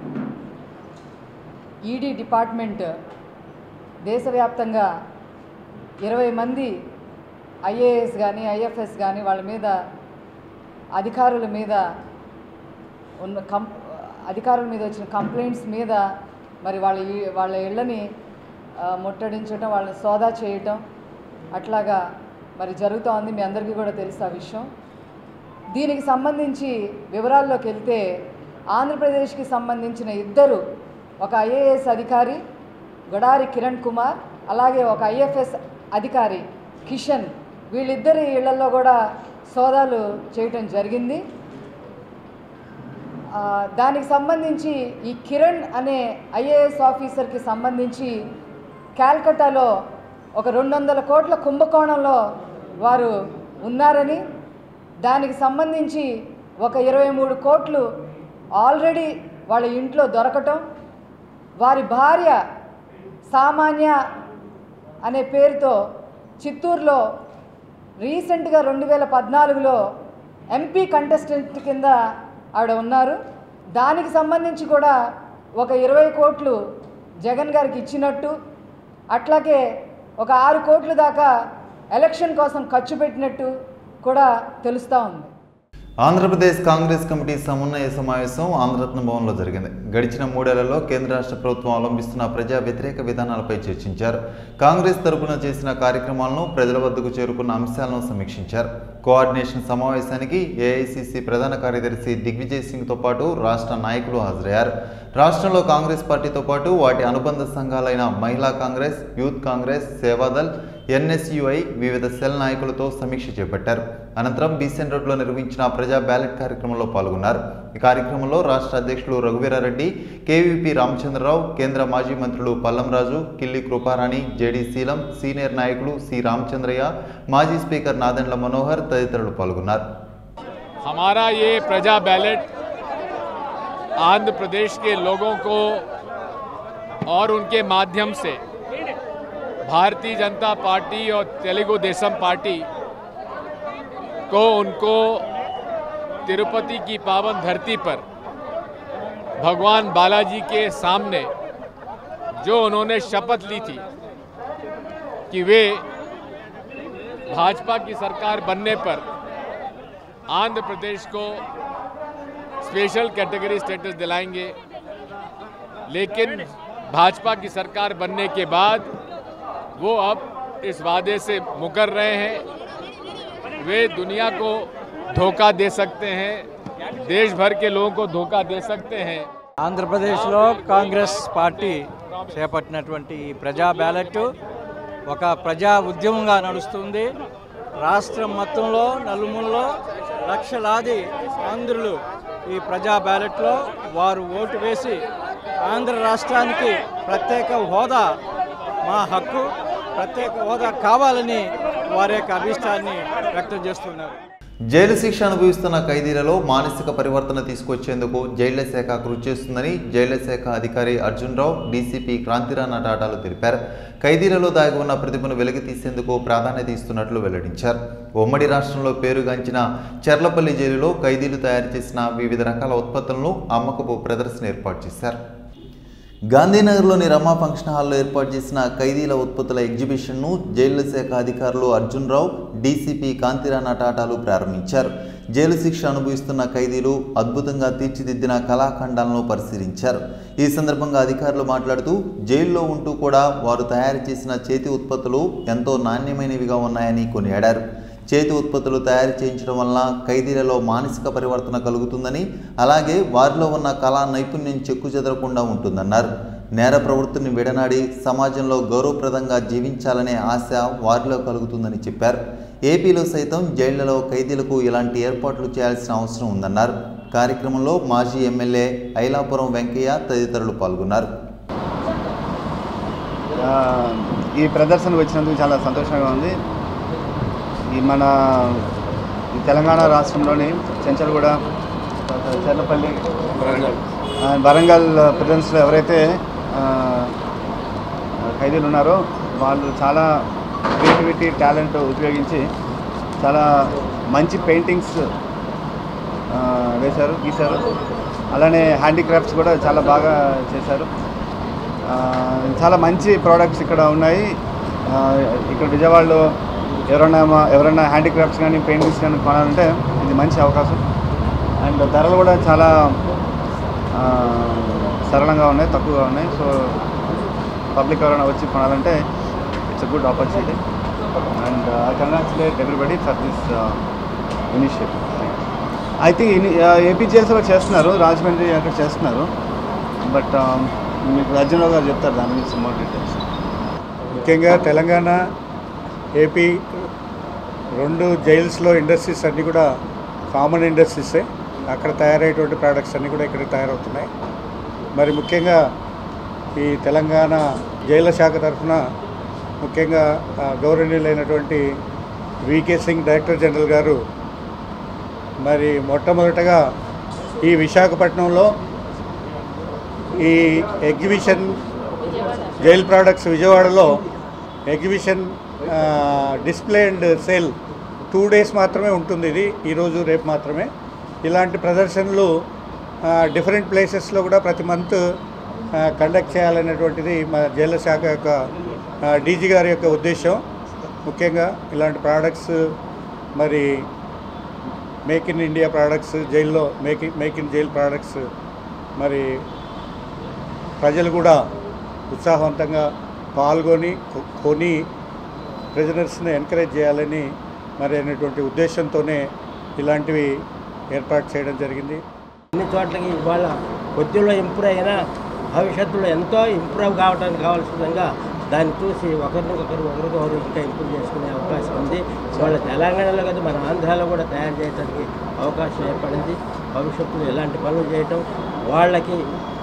Speaker 8: ఈడీ డిపార్ట్మెంట్ దేశవ్యాప్తంగా ఇరవై మంది ఐఏఎస్ కానీ ఐఎఫ్ఎస్ కానీ వాళ్ళ మీద అధికారుల మీద ఉన్న కం అధికారుల మీద వచ్చిన కంప్లైంట్స్ మీద మరి వాళ్ళ ఈ- వాళ్ళ ఇళ్ళని ఆ, ముట్టడించడం వాళ్ళని సోదా చేయటం అట్లాగా మరి జరుగుతూ ఉంది మీ అందరికీ కూడా తెలుసు ఆ విషయం దీనికి సంబంధించి వివరాల్లోకి వెళ్తే ఆంధ్రప్రదేశ్కి సంబంధించిన ఇద్దరు ఒక ఐఏఎస్ అధికారి గొడారి కిరణ్ కుమార్ అలాగే ఒక ఐఎఫ్ఎస్ అధికారి కిషన్ వీళ్ళిద్దరి ఇళ్లలో కూడా సోదాలు చేయటం జరిగింది ఆ, దానికి సంబంధించి ఈ కిరణ్ అనే ఐఏఎస్ ఆఫీసర్కి సంబంధించి కాల్కటాలో ఒక రెండు వందల కోట్ల కుంభకోణంలో వారు ఉన్నారని దానికి సంబంధించి ఒక ఇరవై మూడు కోట్లు ఆల్రెడీ వాళ్ళ ఇంట్లో దొరకటం వారి భార్య సామాన్య అనే పేరుతో చిత్తూరులో రీసెంట్గా రెండు వేల పద్నాలుగులో ఎంపీ కంటెస్టెంట్ కింద ఆవిడ ఉన్నారు దానికి సంబంధించి కూడా ఒక ఇరవై కోట్లు జగన్ గారికి ఇచ్చినట్టు అట్లాగే ఒక ఆరు కోట్ల దాకా ఎలక్షన్ కోసం ఖర్చు పెట్టినట్టు కూడా తెలుస్తూ ఉంది
Speaker 1: ఆంధ్రప్రదేశ్ కాంగ్రెస్ కమిటీ సమన్వయ సమావేశం ఆంధ్రరత్న భవన్లో జరిగింది గడిచిన మూడేళ్లలో కేంద్ర రాష్ట్ర ప్రభుత్వం అవలంబిస్తున్న ప్రజా వ్యతిరేక విధానాలపై చర్చించారు కాంగ్రెస్ తరపున చేసిన కార్యక్రమాలను ప్రజల వద్దకు చేరుకున్న అంశాలను సమీక్షించారు కోఆర్డినేషన్ సమావేశానికి ఏఐసిసి ప్రధాన కార్యదర్శి దిగ్విజయ్ సింగ్తో పాటు రాష్ట్ర నాయకులు హాజరయ్యారు రాష్ట్రంలో కాంగ్రెస్ పార్టీతో పాటు వాటి అనుబంధ సంఘాలైన మహిళా Congress youth Congress Seva Dal NSUI వివిధ సెల్ నాయకులతో సమీక్ష చేపట్టారు అనంతరం బీసెన్ రోడ్లో నిర్వహించిన ప్రజా బ్యాలెట్ కార్యక్రమంలో పాల్గొన్నారు ఈ కార్యక్రమంలో రాష్ట్ర అధ్యక్షులు రఘువీరారెడ్డి కేవీపీ రామచంద్రరావు కేంద్ర మాజీ మంత్రులు పల్లంరాజు కిల్లి కృపారాణి జేడీ శీలం సీనియర్ నాయకులు సి రామచంద్రయ్య మాజీ స్పీకర్ నాదెండ్ల మనోహర్ తదితరులు పాల్గొన్నారు
Speaker 9: हमारा ये प्रजा बैलेट आंध्र प्रदेश के लोगों को और उनके माध्यम से भारतीय जनता पार्टी और तेलुगु देशम पार्टी को उनको तिरुपति की पावन धरती पर भगवान बालाजी के सामने जो उन्होंने शपथ ली थी कि वे भाजपा की सरकार बनने पर आंध्र प्रदेश को स्पेशल कैटेगरी स्टेटस दिलाएंगे लेकिन भाजपा की सरकार बनने के बाद वो अब इस वादे से मुकर रहे हैं वे दुनिया को धोखा दे सकते हैं देश भर के लोगों को धोखा दे सकते हैं
Speaker 10: ఆంధ్రప్రదేశ్లో కాంగ్రెస్ పార్టీ చేపట్టినటువంటి ఈ ప్రజా బ్యాలెట్ ఒక ప్రజా ఉద్యమంగా నడుస్తుంది రాష్ట్రం మొత్తంలో నలుమూలలో లక్షలాది ఆంధ్రులు ఈ ప్రజా బ్యాలెట్లో వారు ఓటు వేసి ఆంధ్ర రాష్ట్రానికి ప్రత్యేక హోదా మా హక్కు ప్రత్యేక హోదా కావాలని వారి యొక్క అభిష్టాన్ని వ్యక్తం చేస్తున్నారు
Speaker 1: జైలు శిక్ష అనుభవిస్తున్న ఖైదీలలో మానసిక పరివర్తన తీసుకొచ్చేందుకు జైళ్ల శాఖ కృషి చేస్తుందని జైళ్ల శాఖ అధికారి అర్జున్ రావు డీసీపీ క్రాంతిరాణ టాటాలు తెలిపారు ఖైదీలలో దాగి ఉన్న ప్రతిభను వెలికి తీసేందుకు ప్రాధాన్యత ఇస్తున్నట్లు వెల్లడించారు ఉమ్మడి రాష్ట్రంలో పేరుగాంచిన చెర్లపల్లి జైలులో ఖైదీలు తయారు చేసిన వివిధ రకాల ఉత్పత్తులను అమ్మకపు ప్రదర్శన ఏర్పాటు చేశారు గాంధీనగర్లోని రమా ఫంక్షన్ హాల్లో ఏర్పాటు చేసిన ఖైదీల ఉత్పత్తుల ఎగ్జిబిషన్ను జైళ్ల శాఖ అధికారులు అర్జున్ రావు డీసీపీ కాంతిరాణా టాటాలు ప్రారంభించారు జైలు శిక్ష అనుభవిస్తున్న ఖైదీలు అద్భుతంగా తీర్చిదిద్దిన కళాఖండాలను పరిశీలించారు ఈ సందర్భంగా అధికారులు మాట్లాడుతూ జైల్లో ఉంటూ కూడా వారు తయారు చేసిన చేతి ఉత్పత్తులు ఎంతో నాణ్యమైనవిగా ఉన్నాయని కొనియాడారు చేతి ఉత్పత్తులు తయారు చేయించడం వలన ఖైదీలలో మానసిక పరివర్తన కలుగుతుందని అలాగే వారిలో ఉన్న కళా నైపుణ్యం చెక్కు చెదరకుండా ఉంటుందన్నారు నేర ప్రవృత్తిని విడనాడి సమాజంలో గౌరవప్రదంగా జీవించాలనే ఆశ వారిలో కలుగుతుందని చెప్పారు ఏపీలో సైతం జైళ్లలో ఖైదీలకు ఇలాంటి ఏర్పాట్లు చేయాల్సిన అవసరం ఉందన్నారు కార్యక్రమంలో మాజీ ఎమ్మెల్యే ఐలాపురం వెంకయ్య తదితరులు పాల్గొన్నారు
Speaker 11: ఆ, ఈ ప్రదర్శన వచ్చినందుకు చాలా సంతోషంగా ఉంది ఈ మన ఈ తెలంగాణ రాష్ట్రంలోని చెంచల్గూడ తర్వాత చెర్లపల్లి ఆ, వరంగల్ ప్రిజన్స్లో ఎవరైతే ఆ, ఖైదీలు ఉన్నారో వాళ్ళు చాలా క్రియేటివిటీ టాలెంట్ ఉపయోగించి చాలా మంచి పెయింటింగ్స్ ఆ, వేశారు గీశారు అలానే హ్యాండీక్రాఫ్ట్స్ కూడా చాలా బాగా చేశారు ఆ, చాలా మంచి ప్రోడక్ట్స్ ఇక్కడ ఉన్నాయి ఆ, ఇక్కడ విజయవాడలో ఎవరైనా మా- ఎవరైనా హ్యాండీక్రాఫ్ట్స్ కానీ పెయింటింగ్స్ కానీ కొనాలంటే ఇది మంచి అవకాశం అండ్ ధరలు కూడా చాలా ఆ, సరళంగా ఉన్నాయి తక్కువగా ఉన్నాయి సో పబ్లిక్ ఎవరైనా వచ్చి కొనాలంటే it's a good opportunity and I congratulate everybody for this initiative I think ఏపీజీఎస్లో చేస్తున్నారు రాజమండ్రి అక్కడ చేస్తున్నారు బట్ మీకు రాజ్యంరావు గారు చెప్తారు దాని గురించి మోర్ డీటెయిల్స్
Speaker 12: ముఖ్యంగా తెలంగాణ ఏపీ రెండు జైల్స్లో ఇండస్ట్రీస్ అన్నీ కూడా కామన్ ఇండస్ట్రీసే అక్కడ తయారయ్యేటువంటి ప్రోడక్ట్స్ అన్నీ కూడా ఇక్కడ తయారవుతున్నాయి మరి ముఖ్యంగా ఈ తెలంగాణ జైళ్ళ శాఖ తరఫున ముఖ్యంగా ఆ, గౌరవనీయులైనటువంటి వికే సింగ్ డైరెక్టర్ జనరల్ గారు మరి మొట్టమొదటగా ఈ విశాఖపట్నంలో ఈ ఎగ్జిబిషన్ జైల్ ప్రోడక్ట్స్ విజయవాడలో exhibition display and sale two days మాత్రమే ఉంటుంది ఇది ఈరోజు రేపు మాత్రమే ఇలాంటి ప్రదర్శనలు డిఫరెంట్ ప్లేసెస్లో కూడా ప్రతి మంత్ కండక్ట్ చేయాలనేటువంటిది మా జైళ్ళ శాఖ యొక్క డీజీ గారి యొక్క ఉద్దేశం ముఖ్యంగా ఇలాంటి ప్రోడక్ట్స్ మరి మేక్ ఇన్ ఇండియా ప్రోడక్ట్స్ జైల్లో make in make in jail products మరి ప్రజలు కూడా ఉత్సాహవంతంగా పాల్గొని కొ- కొని ప్రిజనర్స్ని ఎంకరేజ్ చేయాలని మరి అనేటువంటి ఉద్దేశంతోనే ఇలాంటివి ఏర్పాటు చేయడం జరిగింది
Speaker 13: అన్ని చోట్లకి ఇవాళ కొద్దిలో ఇంప్రూవ్ అయినా భవిష్యత్తులో ఎంతో ఇంప్రూవ్ కావడానికి కావాల్సిన విధంగా దాన్ని చూసి ఒకరినొకరు ఒకరికొకరు ఇంకా ఇంప్రూవ్ చేసుకునే అవకాశం ఉంది ఇవాళ తెలంగాణలో కదా మన ఆంధ్రాలో కూడా తయారు చేయడానికి అవకాశం ఏర్పడింది భవిష్యత్తులో ఇలాంటి పనులు చేయటం వాళ్ళకి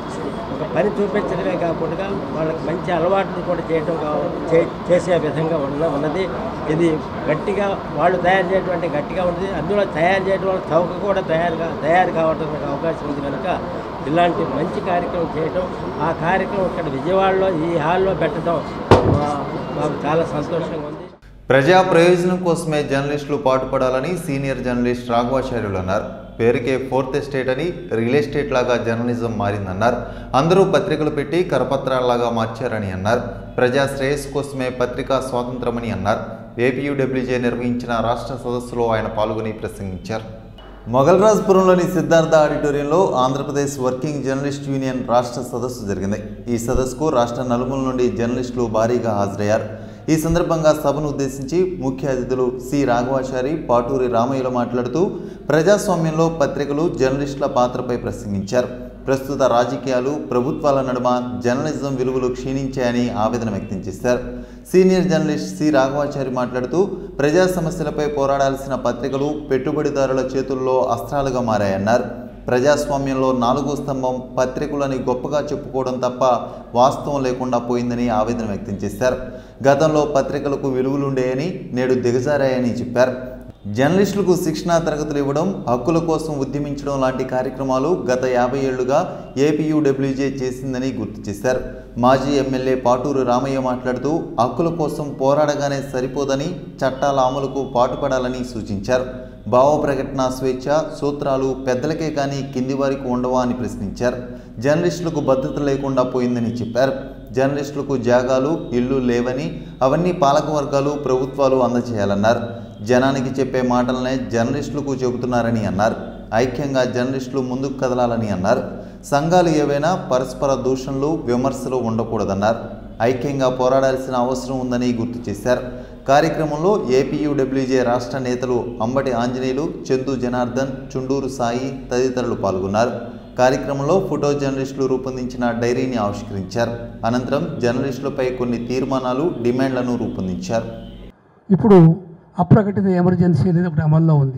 Speaker 13: ఒక పని చూపించడమే కాకుండా వాళ్ళకి మంచి అలవాట్లు కూడా చేయటం కావ చే- చేసే విధంగా ఉన్న ఉన్నది ఇది గట్టిగా వాళ్ళు తయారు చేయటువంటి గట్టిగా ఉంటుంది అందులో తయారు చేయడం వల్ల చౌక కూడా తయారుగా తయారు కావడానికి అవకాశం ఉంది కనుక ఇలాంటి మంచి కార్యక్రమం చేయటం ఆ కార్యక్రమం ఇక్కడ విజయవాడలో ఈ హాల్లో పెట్టడం మా- మాకు చాలా సంతోషంగా ఉంది
Speaker 1: ప్రజా ప్రయోజనం కోసమే జర్నలిస్టులు పాటుపడాలని సీనియర్ జర్నలిస్ట్ రాఘవాచార్యులు అన్నారు పేరుకే ఫోర్త్ ఎస్టేట్ అని రియల్ ఎస్టేట్ లాగా జర్నలిజం మారిందన్నారు అందరూ పత్రికలు పెట్టి కరపత్రాల్లాగా మార్చారని అన్నారు ప్రజా శ్రేయస్సు కోసమే పత్రికా స్వాతంత్రమని అన్నారు ఏపీయూడబ్ల్యూజే నిర్వహించిన రాష్ట్ర సదస్సులో ఆయన పాల్గొని ప్రసంగించారు మొగల్రాజ్పురంలోని సిద్ధార్థ ఆడిటోరియంలో ఆంధ్రప్రదేశ్ వర్కింగ్ జర్నలిస్ట్ యూనియన్ రాష్ట్ర సదస్సు జరిగింది ఈ సదస్సుకు రాష్ట్ర నలుమూల నుండి జర్నలిస్టులు భారీగా హాజరయ్యారు ఈ సందర్భంగా సభను ఉద్దేశించి ముఖ్య అతిథులు సి రాఘవాచారి పాటూరి రామయ్యలు మాట్లాడుతూ ప్రజాస్వామ్యంలో పత్రికలు జర్నలిస్టుల పాత్రపై ప్రసంగించారు ప్రస్తుత రాజకీయాలు ప్రభుత్వాల నడుమ జర్నలిజం విలువలు క్షీణించాయని ఆవేదన వ్యక్తం చేశారు సీనియర్ జర్నలిస్ట్ సి రాఘవాచారి మాట్లాడుతూ ప్రజా సమస్యలపై పోరాడాల్సిన పత్రికలు పెట్టుబడిదారుల చేతుల్లో అస్త్రాలుగా మారాయన్నారు ప్రజాస్వామ్యంలో నాలుగో స్తంభం పత్రికలని గొప్పగా చెప్పుకోవడం తప్ప వాస్తవం లేకుండా పోయిందని ఆవేదన వ్యక్తం చేశారు గతంలో పత్రికలకు విలువలుండేయని నేడు దిగజారాయని చెప్పారు జర్నలిస్టులకు శిక్షణా తరగతులు ఇవ్వడం హక్కుల కోసం ఉద్యమించడం లాంటి కార్యక్రమాలు గత యాభై ఏళ్లుగా ఏపీయూడబ్ల్యూజే చేసిందని గుర్తు చేశారు మాజీ ఎమ్మెల్యే పాటూరు రామయ్య మాట్లాడుతూ హక్కుల కోసం పోరాడగానే సరిపోదని చట్టాల అమలుకు పాటుపడాలని సూచించారు భావ ప్రకటన స్వేచ్ఛ సూత్రాలు పెద్దలకే కానీ కింది వారికి ఉండవా అని ప్రశ్నించారు జర్నలిస్టులకు భద్రత లేకుండా పోయిందని చెప్పారు జర్నలిస్టులకు జాగాలు ఇల్లు లేవని అవన్నీ పాలక వర్గాలు ప్రభుత్వాలు అందజేయాలన్నారు జనానికి చెప్పే మాటలనే జర్నలిస్టులకు చెబుతున్నారని అన్నారు ఐక్యంగా జర్నలిస్టులు ముందుకు కదలాలని అన్నారు సంఘాలు ఏవైనా పరస్పర దూషణలు విమర్శలు ఉండకూడదన్నారు ఐక్యంగా పోరాడాల్సిన అవసరం ఉందని గుర్తు చేశారు కార్యక్రమంలో ఏపీయూడబ్ల్యూజే రాష్ట్ర నేతలు అంబటి ఆంజనేయులు చందు జనార్దన్ చుండూరు సాయి తదితరులు పాల్గొన్నారు కార్యక్రమంలో ఫోటో జర్నలిస్టులు రూపొందించిన డైరీని ఆవిష్కరించారు అనంతరం జర్నలిస్టులపై కొన్ని తీర్మానాలు డిమాండ్లను రూపొందించారు
Speaker 14: ఇప్పుడు అప్రకటిత ఎమర్జెన్సీ అనేది ఒకటి అమల్లో ఉంది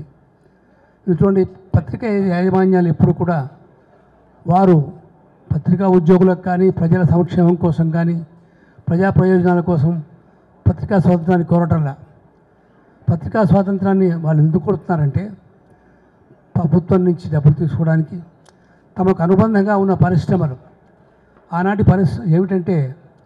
Speaker 14: ఇటువంటి పత్రికా యాజమాన్యాలు ఎప్పుడు కూడా వారు పత్రికా ఉద్యోగులకు కానీ ప్రజల సంక్షేమం కోసం కానీ ప్రజా ప్రయోజనాల కోసం పత్రికా స్వాతంత్రాన్ని కోరటంలా పత్రికా స్వాతంత్రాన్ని వాళ్ళు ఎందుకు కొడుతున్నారంటే ప్రభుత్వం నుంచి డబ్బులు తీసుకోవడానికి తమకు అనుబంధంగా ఉన్న పరిశ్రమలు ఆనాటి పరిశ్రమ ఏమిటంటే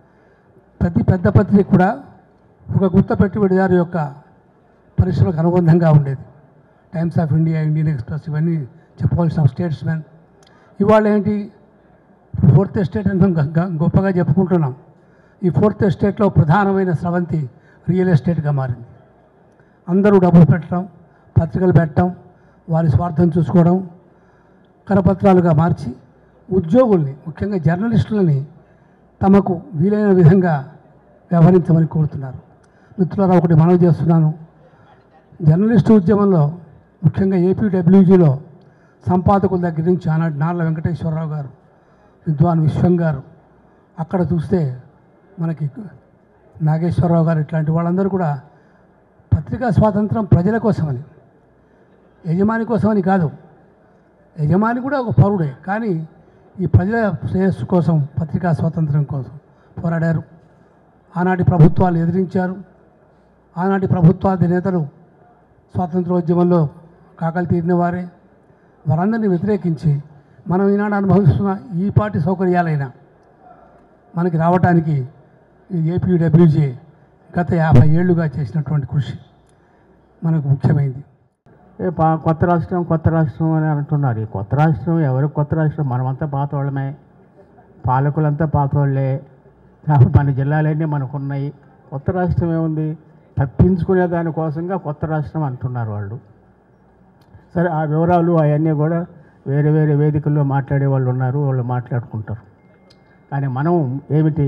Speaker 14: ప్రతి పెద్ద పత్రిక కూడా ఒక గుత్త పెట్టుబడిదారు యొక్క పరిశ్రమకు అనుబంధంగా ఉండేది Times of India Indian Express ఇవన్నీ చెప్పవలసిన స్టేట్స్మెన్ ఇవాళ ఏంటి ఫోర్త్ ఎస్టేట్ అని మేము గ- గ- గొప్పగా చెప్పుకుంటున్నాం ఈ ఫోర్త్ ఎస్టేట్లో ప్రధానమైన స్రవంతి రియల్ ఎస్టేట్గా మారింది అందరూ డబ్బులు పెట్టడం పత్రికలు పెట్టడం వారి స్వార్థం చూసుకోవడం కరపత్రాలుగా మార్చి ఉద్యోగుల్ని ముఖ్యంగా జర్నలిస్టులని తమకు వీలైన విధంగా వ్యవహరించమని కోరుతున్నారు మిత్రులారా ఒకటి మనవి చేస్తున్నాను జర్నలిస్టు ఉద్యమంలో ముఖ్యంగా ఏపీడబ్ల్యూజీలో సంపాదకుల దగ్గర నుంచి ఆనాటి నార్ల వెంకటేశ్వరరావు గారు విద్వాన్ విశ్వం గారు అక్కడ చూస్తే మనకి నాగేశ్వరరావు గారు ఇట్లాంటి వాళ్ళందరూ కూడా పత్రికా స్వాతంత్రం ప్రజల కోసమని యజమాని కోసమని కాదు యజమాని కూడా ఒక పౌరుడే కానీ ఈ ప్రజల శ్రేయస్సు కోసం పత్రికా స్వాతంత్రం కోసం పోరాడారు ఆనాటి ప్రభుత్వాలు ఎదిరించారు ఆనాటి ప్రభుత్వాధినేతలు స్వాతంత్రోద్యమంలో కాకలు తీరిన వారే వారందరినీ వ్యతిరేకించి మనం ఈనాడు అనుభవిస్తున్న ఈ పార్టీ సౌకర్యాలైనా మనకి రావటానికి ఈ ఏపీడబ్ల్యూజే గత యాభై ఏళ్లుగా చేసినటువంటి కృషి మనకు ముఖ్యమైంది
Speaker 15: ఏ పా కొత్త రాష్ట్రం కొత్త రాష్ట్రం అని అంటున్నారు ఈ కొత్త రాష్ట్రం ఎవరికి కొత్త రాష్ట్రం మనమంతా పాత వాళ్ళమే పాలకులంతా పాత వాళ్ళే కాబట్టి మన జిల్లాలన్నీ మనకున్నాయి కొత్త రాష్ట్రం ఏముంది తప్పించుకునే దానికోసంగా కొత్త రాష్ట్రం అంటున్నారు వాళ్ళు సరే ఆ వివరాలు అవన్నీ కూడా వేరే వేరే వేదికల్లో మాట్లాడే వాళ్ళు ఉన్నారు వాళ్ళు మాట్లాడుకుంటారు కానీ మనం ఏమిటి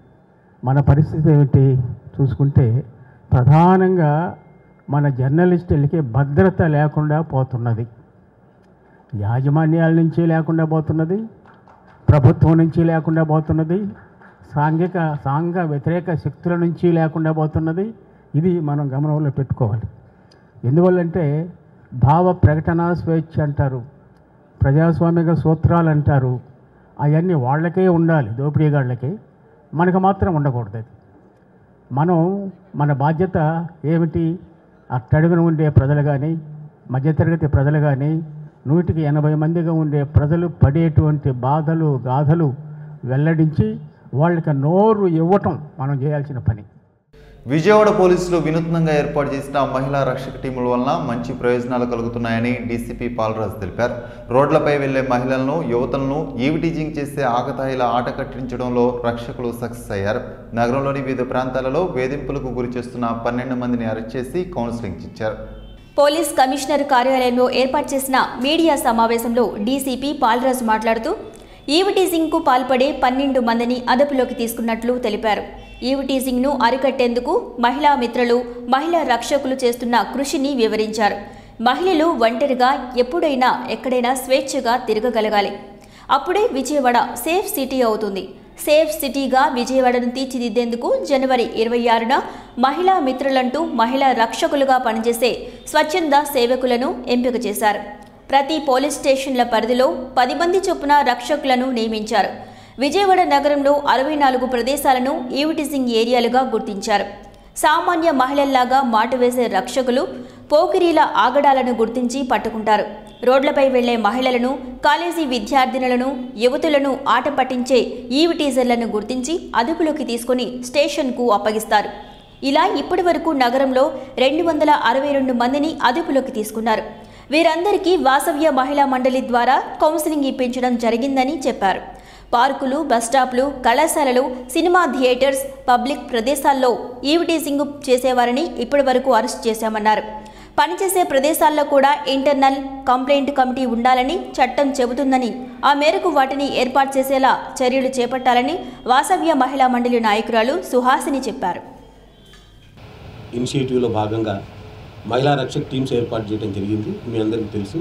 Speaker 15: మన పరిస్థితి ఏమిటి చూసుకుంటే ప్రధానంగా మన జర్నలిస్టులకి భద్రత లేకుండా పోతున్నది యాజమాన్యాల నుంచి లేకుండా పోతున్నది ప్రభుత్వం నుంచి లేకుండా పోతున్నది సాంఘిక సాంఘ వ్యతిరేక శక్తుల నుంచి లేకుండా పోతున్నది ఇది మనం గమనంలో పెట్టుకోవాలి ఎందువల్లంటే భావ ప్రకటన స్వేచ్ఛ అంటారు ప్రజాస్వామిక సూత్రాలు అంటారు అవన్నీ వాళ్ళకే ఉండాలి దోపిడీగాళ్ళకి మనకు మాత్రం ఉండకూడదు అది మనం మన బాధ్యత ఏమిటి అట్టడుగున ఉండే ప్రజలు కానీ మధ్యతరగతి ప్రజలు కానీ నూటికి ఎనభై మందిగా ఉండే ప్రజలు పడేటువంటి బాధలు గాథలు వెల్లడించి వాళ్ళకి నోరు ఇవ్వటం మనం చేయాల్సిన పని
Speaker 1: విజయవాడ పోలీసులు వినూత్నంగా ఏర్పాటు చేసిన మహిళా రక్షక టీముల వలన మంచి ప్రయోజనాలు కలుగుతున్నాయని డీసీపీ పాలరాజు తెలిపారు రోడ్లపై వెళ్లే మహిళలను యువతలను ఈవిటీజింగ్ చేసే ఆకతాయిల ఆట కట్టించడంలో రక్షకులు సక్సెస్ అయ్యారు నగరంలోని వివిధ ప్రాంతాలలో వేధింపులకు గురి చేస్తున్న పన్నెండు మందిని అరెస్ట్ చేసి కౌన్సిలింగ్ ఇచ్చారు
Speaker 16: పోలీస్ కమిషనర్ కార్యాలయంలో ఏర్పాటు చేసిన మీడియా సమావేశంలో డీసీపీ పాల్రాజు మాట్లాడుతూ ఈవిటీజింగ్కు పాల్పడే పన్నెండు మందిని అదుపులోకి తీసుకున్నట్లు తెలిపారు ఈవిటీజింగ్ను అరికట్టేందుకు మహిళా మిత్రులు మహిళా రక్షకులు చేస్తున్న కృషిని వివరించారు మహిళలు ఒంటరిగా ఎప్పుడైనా ఎక్కడైనా స్వేచ్ఛగా తిరగగలగాలి అప్పుడే విజయవాడ సేఫ్ సిటీ అవుతుంది సేఫ్ సిటీగా విజయవాడను తీర్చిదిద్దేందుకు జనవరి ఇరవై ఆరున మహిళా మిత్రులంటూ మహిళా రక్షకులుగా పనిచేసే స్వచ్ఛంద సేవకులను ఎంపిక చేశారు ప్రతి పోలీస్ స్టేషన్ల పరిధిలో పది మంది చొప్పున రక్షకులను నియమించారు విజయవాడ నగరంలో అరవై నాలుగు ప్రదేశాలను ఈవిటిజింగ్ ఏరియాలుగా గుర్తించారు సామాన్య మహిళల్లాగా మాటు వేసే రక్షకులు పోకిరీల ఆగడాలను గుర్తించి పట్టుకుంటారు రోడ్లపై వెళ్లే మహిళలను కాలేజీ విద్యార్థినులను యువతులను ఆట పట్టించే ఈవిటీజర్లను గుర్తించి అదుపులోకి తీసుకుని స్టేషన్కు అప్పగిస్తారు ఇలా ఇప్పటివరకు నగరంలో రెండు వందల అరవై రెండు మందిని అదుపులోకి తీసుకున్నారు వీరందరికీ వాసవ్య మహిళా మండలి ద్వారా కౌన్సిలింగ్ ఇప్పించడం జరిగిందని చెప్పారు పార్కులు బస్టాప్లు కళాశాలలు సినిమా థియేటర్స్ పబ్లిక్ ప్రదేశాల్లో ఈవిటీజింగ్ చేసేవారని ఇప్పటివరకు అరెస్ట్ చేశామన్నారు పనిచేసే ప్రదేశాల్లో కూడా ఇంటర్నల్ కంప్లైంట్ కమిటీ ఉండాలని చట్టం చెబుతుందని ఆ మేరకు వాటిని ఏర్పాటు చేసేలా చర్యలు చేపట్టాలని వాసవ్య మహిళా మండలి నాయకురాలు సుహాసిని చెప్పారు
Speaker 17: ఇనిషియేటివ్లో భాగంగా మహిళా రక్షక్ టీమ్స్ ఏర్పాటు చేయడం జరిగింది మీ అందరికీ తెలుసు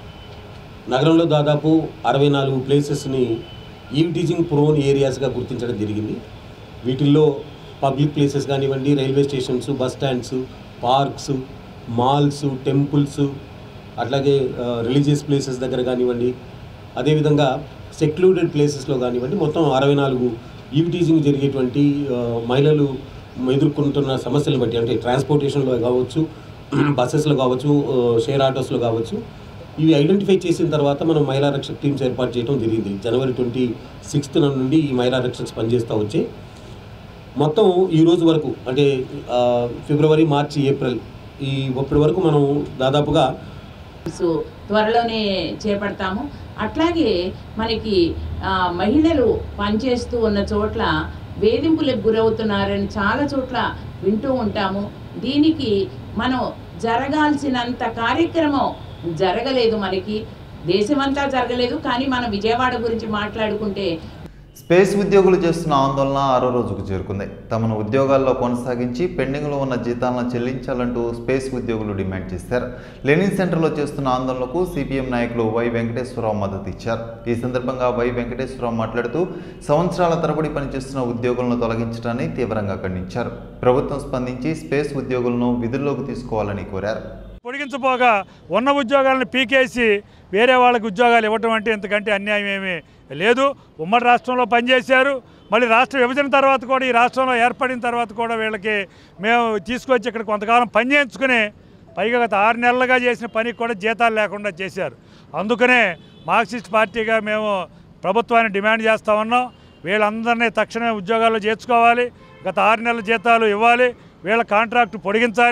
Speaker 17: నగరంలో దాదాపు అరవై నాలుగు ప్లేసెస్ని ఈవ్ టీచింగ్ ప్రోన్ ఏరియాస్గా గుర్తించడం జరిగింది వీటిల్లో పబ్లిక్ ప్లేసెస్ కానివ్వండి railway stations bus stands parks malls temples అట్లాగే రిలీజియస్ ప్లేసెస్ దగ్గర కానివ్వండి అదేవిధంగా సెక్లూడెడ్ ప్లేసెస్లో కానివ్వండి మొత్తం అరవై నాలుగు ఈవ్ టీచింగ్ జరిగేటువంటి ఆ, మహిళలు ఎదుర్కొంటున్న సమస్యలను బట్టి అంటే ట్రాన్స్పోర్టేషన్లో కావచ్చు బస్సెస్లో కావచ్చు ఆ, షేర్ ఆటోస్లో కావచ్చు ఇవి ఐడెంటిఫై చేసిన తర్వాత మనం మహిళా రక్షక్ టీమ్స్ ఏర్పాటు చేయడం జరిగింది జనవరి ట్వంటీ సిక్స్త్ నుండి ఈ మహిళా రక్షక్స్ పనిచేస్తూ వచ్చాయి మొత్తం ఈ రోజు వరకు అంటే ఆ, ఫిబ్రవరి మార్చి ఏప్రిల్ ఈ ఇప్పటి వరకు మనం దాదాపుగా
Speaker 18: సో త్వరలోనే చేపడతాము అట్లాగే మనకి ఆ, మహిళలు పనిచేస్తూ ఉన్న చోట్ల వేధింపులకు గురవుతున్నారని చాలా చోట్ల వింటూ ఉంటాము దీనికి మనం జరగాల్సినంత కార్యక్రమం జరగలేదు మనకి దేశమంతా జరగలేదు కానీ మనం విజయవాడ గురించి మాట్లాడుకుంటే
Speaker 1: స్పేస్ ఉద్యోగులు చేస్తున్న ఆందోళన ఆరో రోజుకు చేరుకుంది తమను ఉద్యోగాల్లో కొనసాగించి పెండింగ్లో ఉన్న జీతాలను చెల్లించాలంటూ స్పేస్ ఉద్యోగులు డిమాండ్ చేశారు లెనిన్ సెంటర్లో చేస్తున్న ఆందోళనకు సిపిఎం నాయకులు వై వెంకటేశ్వరరావు మద్దతు ఇచ్చారు ఈ సందర్భంగా వై వెంకటేశ్వరరావు మాట్లాడుతూ సంవత్సరాల తరబడి పనిచేస్తున్న ఉద్యోగులను తొలగించడాన్ని తీవ్రంగా ఖండించారు ప్రభుత్వం స్పందించి స్పేస్ ఉద్యోగులను విధుల్లోకి తీసుకోవాలని కోరారు
Speaker 19: పొడిగించబోగా ఉన్న ఉద్యోగాలను పీకేసి వేరే వాళ్ళకి ఉద్యోగాలు ఇవ్వటం అంటే ఇంతకంటే అన్యాయం ఏమీ లేదు ఉమ్మడి రాష్ట్రంలో పనిచేశారు మళ్ళీ రాష్ట్ర విభజన తర్వాత కూడా ఈ రాష్ట్రంలో ఏర్పడిన తర్వాత కూడా వీళ్ళకి మేము తీసుకొచ్చి ఇక్కడ కొంతకాలం పని చేయించుకుని పైగా గత ఆరు నెలలుగా చేసిన పనికి కూడా జీతాలు లేకుండా చేశారు అందుకనే మార్క్సిస్ట్ పార్టీగా మేము ప్రభుత్వాన్ని డిమాండ్ చేస్తా ఉన్నాం వీళ్ళందరినీ తక్షణమే ఉద్యోగాల్లో చేర్చుకోవాలి గత ఆరు నెలల జీతాలు ఇవ్వాలి వీళ్ళ కాంట్రాక్ట్ పొడిగించాలి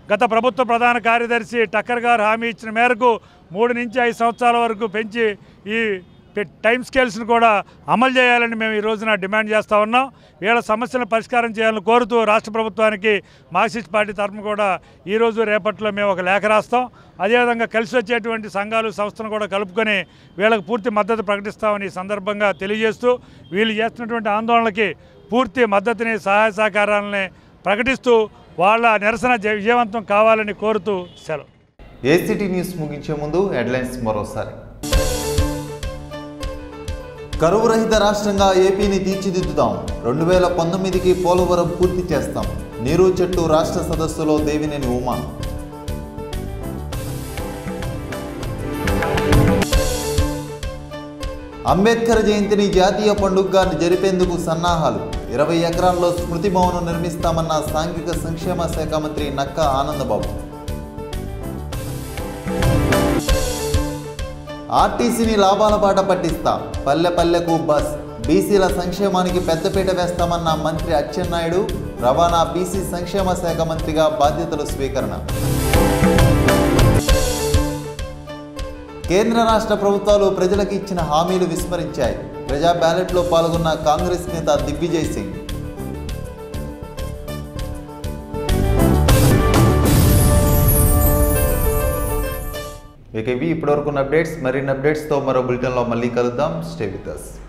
Speaker 19: గత ప్రభుత్వ ప్రధాన కార్యదర్శి టక్కర్ గారు హామీ ఇచ్చిన మేరకు మూడు నుంచి ఐదు సంవత్సరాల వరకు పెంచి ఈ పె- టైం స్కేల్స్ని కూడా అమలు చేయాలని మేము ఈ రోజున డిమాండ్ చేస్తూ ఉన్నాం వీళ్ళ సమస్యలను పరిష్కారం చేయాలని కోరుతూ రాష్ట్ర ప్రభుత్వానికి మార్క్సిస్ట్ పార్టీ తరఫున కూడా ఈరోజు రేపట్లో మేము ఒక లేఖ రాస్తాం అదేవిధంగా కలిసి వచ్చేటువంటి సంఘాలు సంస్థలను కూడా కలుపుకొని వీళ్ళకి పూర్తి మద్దతు ప్రకటిస్తామని ఈ సందర్భంగా తెలియజేస్తూ వీళ్ళు చేస్తున్నటువంటి ఆందోళనకి పూర్తి మద్దతుని సహాయ సహకారాలని ప్రకటిస్తూ వాళ్ళ నిరసన జ- విజయవంతం కావాలని కోరుతూ సెలవు
Speaker 1: ఏసీటీ న్యూస్ ముగించే ముందు హెడ్లైన్స్ మరోసారి కరువు రహిత రాష్ట్రంగా ఏపీని తీర్చిదిద్దుతాం రెండు వేల పంతొమ్మిదికి పోలవరం పూర్తి చేస్తాం నీరు చెట్టు రాష్ట్ర సదస్సులో దేవినేని ఉమా అంబేద్కర్ జయంతిని జాతీయ పండుగగా జరిపేందుకు సన్నాహాలు ఇరవై ఎకరాల్లో స్మృతి భవనం నిర్మిస్తామన్న సాంఘిక సంక్షేమ శాఖ మంత్రి నక్క ఆనందబాబు ఆర్టీసీని లాభాల బాట పట్టిస్తా పల్లె పల్లెకు బస్ బీసీల సంక్షేమానికి పెద్దపీట వేస్తామన్న మంత్రి అచ్చెన్నాయుడు రవాణా బీసీ సంక్షేమ శాఖ మంత్రిగా బాధ్యతలు స్వీకరణ కేంద్ర రాష్ట్ర ప్రభుత్వాలు ప్రజలకు ఇచ్చిన హామీలు విస్మరించాయి ప్రజా బ్యాలెట్లో పాల్గొన్న కాంగ్రెస్ నేత దిగ్విజయ్ సింగ్ ఇక ఇవి ఇప్పటివరకు ఉన్న అప్డేట్స్ మరిన్ని అప్డేట్స్తో మరో బులెటిన్లో మళ్ళీ కలుద్దాం స్టే విత్ అస్